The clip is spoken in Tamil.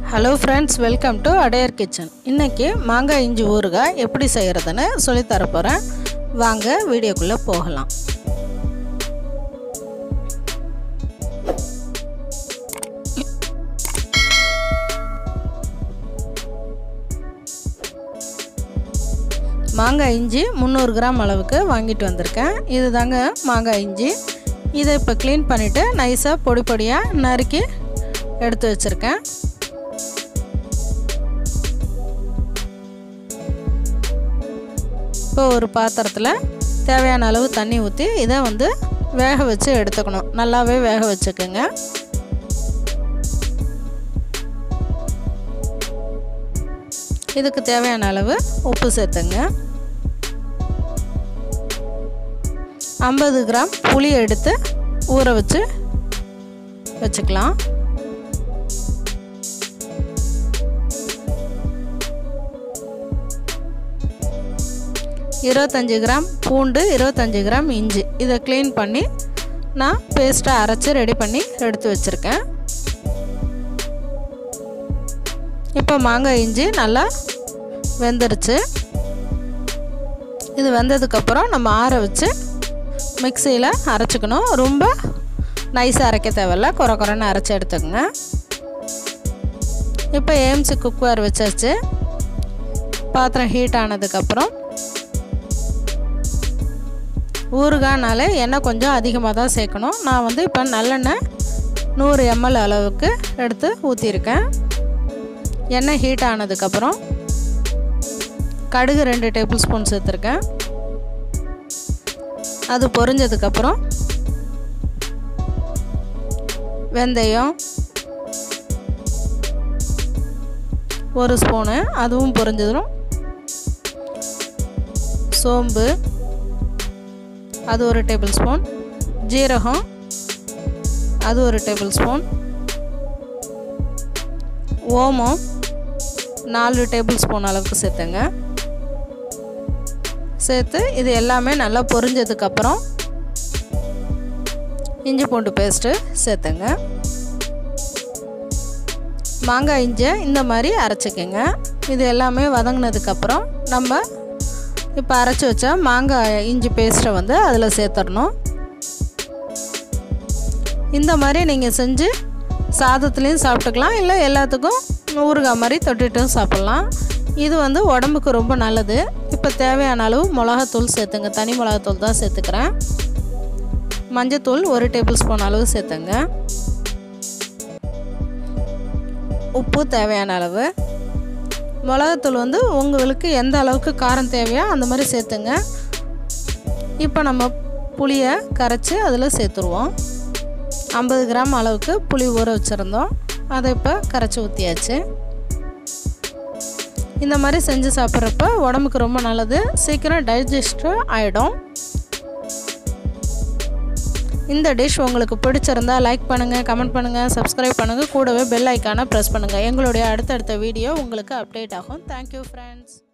hello friends welcome to Adyar kitchen இன்றைக்கி மாங்காய் இஞ்சி ஊறுகாய் எப்படி செய்கிறதுன்னு சொல்லித்தர போகிறேன் வாங்க வீடியோக்குள்ளே போகலாம் மாங்காய் இஞ்சி முந்நூறு கிராம் அளவுக்கு வாங்கிட்டு வந்திருக்கேன் இது தாங்க மாங்காய் இஞ்சி இதை இப்போ க்ளீன் பண்ணிவிட்டு நைஸாக பொடி பொடியாக நறுக்கி எடுத்து வச்சுருக்கேன் இப்போ ஒரு பாத்திரத்தில் தேவையான அளவு தண்ணி ஊற்றி இதை வந்து வேக வச்சு எடுத்துக்கணும் நல்லாவே வேக வச்சுக்கோங்க இதுக்கு தேவையான அளவு உப்பு சேர்த்துங்க ஐம்பது கிராம் புளி எடுத்து ஊற வச்சு வச்சுக்கலாம் இருபத்தஞ்சி கிராம் பூண்டு இருபத்தஞ்சி கிராம் இஞ்சி இதை க்ளீன் பண்ணி நான் பேஸ்ட்டாக அரைச்சி ரெடி பண்ணி எடுத்து வச்சுருக்கேன் இப்போ மாங்காய் இஞ்சி நல்லா வெந்துருச்சு இது வெந்ததுக்கப்புறம் நம்ம ஆற வச்சு மிக்சியில் அரைச்சிக்கணும் ரொம்ப நைஸாக அரைக்க தேவையில்ல குறை குறைன்னு அரைச்சி எடுத்துக்கோங்க இப்போ ஏம்சி குக்கர் வச்சாச்சு பாத்திரம் ஹீட் ஆனதுக்கப்புறம் ஊறுகாய்னால எண்ணெய் கொஞ்சம் அதிகமாக தான் சேர்க்கணும் நான் வந்து இப்போ நல்லெண்ணெய் நூறு எம்எல் அளவுக்கு எடுத்து ஊற்றிருக்கேன் எண்ணெய் ஹீட் ஆனதுக்கப்புறம் கடுகு ரெண்டு டேபிள் ஸ்பூன் சேர்த்துருக்கேன் அது பொரிஞ்சதுக்கப்புறம் வெந்தயம் ஒரு ஸ்பூனு அதுவும் பொரிஞ்சதும் சோம்பு அது ஒரு டேபிள் ஸ்பூன் ஜீரகம் அது ஒரு டேபிள் ஸ்பூன் ஓமம் நாலு டேபிள் ஸ்பூன் அளவுக்கு சேர்த்துங்க சேர்த்து இது எல்லாமே நல்லா பொரிஞ்சதுக்கப்புறம் இஞ்சி பூண்டு பேஸ்ட்டு சேர்த்துங்க மாங்காய் இஞ்சியை இந்த மாதிரி அரைச்சிக்கோங்க இது எல்லாமே வதங்கினதுக்கப்புறம் நம்ம இப்போ அரைச்சி வச்சா மாங்காய் இஞ்சி பேஸ்ட்டை வந்து அதில் சேர்த்துடணும் இந்த மாதிரி நீங்கள் செஞ்சு சாதத்துலேயும் சாப்பிட்டுக்கலாம் இல்லை எல்லாத்துக்கும் ஊறுகாய் மாதிரி தொட்டுட்டும் சாப்பிட்லாம் இது வந்து உடம்புக்கு ரொம்ப நல்லது இப்போ தேவையான அளவு மிளகாத்தூள் சேர்த்துங்க தனி மிளகாத்தூள் தான் சேர்த்துக்கிறேன் மஞ்சத்தூள் ஒரு டேபிள் ஸ்பூன் அளவு சேர்த்துங்க உப்பு தேவையான அளவு மிளகாத்தூள் வந்து உங்களுக்கு எந்த அளவுக்கு காரம் தேவையோ அந்த மாதிரி சேர்த்துங்க இப்போ நம்ம புளியை கரைச்சி அதில் சேர்த்துருவோம் ஐம்பது கிராம் அளவுக்கு புளி ஊற வச்சுருந்தோம் அதை இப்போ கரைச்சி ஊற்றியாச்சு இந்த மாதிரி செஞ்சு சாப்பிட்றப்ப உடம்புக்கு ரொம்ப நல்லது சீக்கிரம் டைஜஸ்ட்டு ஆகிடும் இந்த டிஷ் உங்களுக்கு பிடிச்சிருந்தா லைக் பண்ணுங்கள் கமெண்ட் பண்ணுங்கள் சப்ஸ்கிரைப் பண்ணுங்கள் கூடவே பெல் ஐக்கானை ப்ரெஸ் பண்ணுங்கள் எங்களுடைய அடுத்தடுத்த வீடியோ உங்களுக்கு அப்டேட் ஆகும் தேங்க்யூ ஃப்ரெண்ட்ஸ்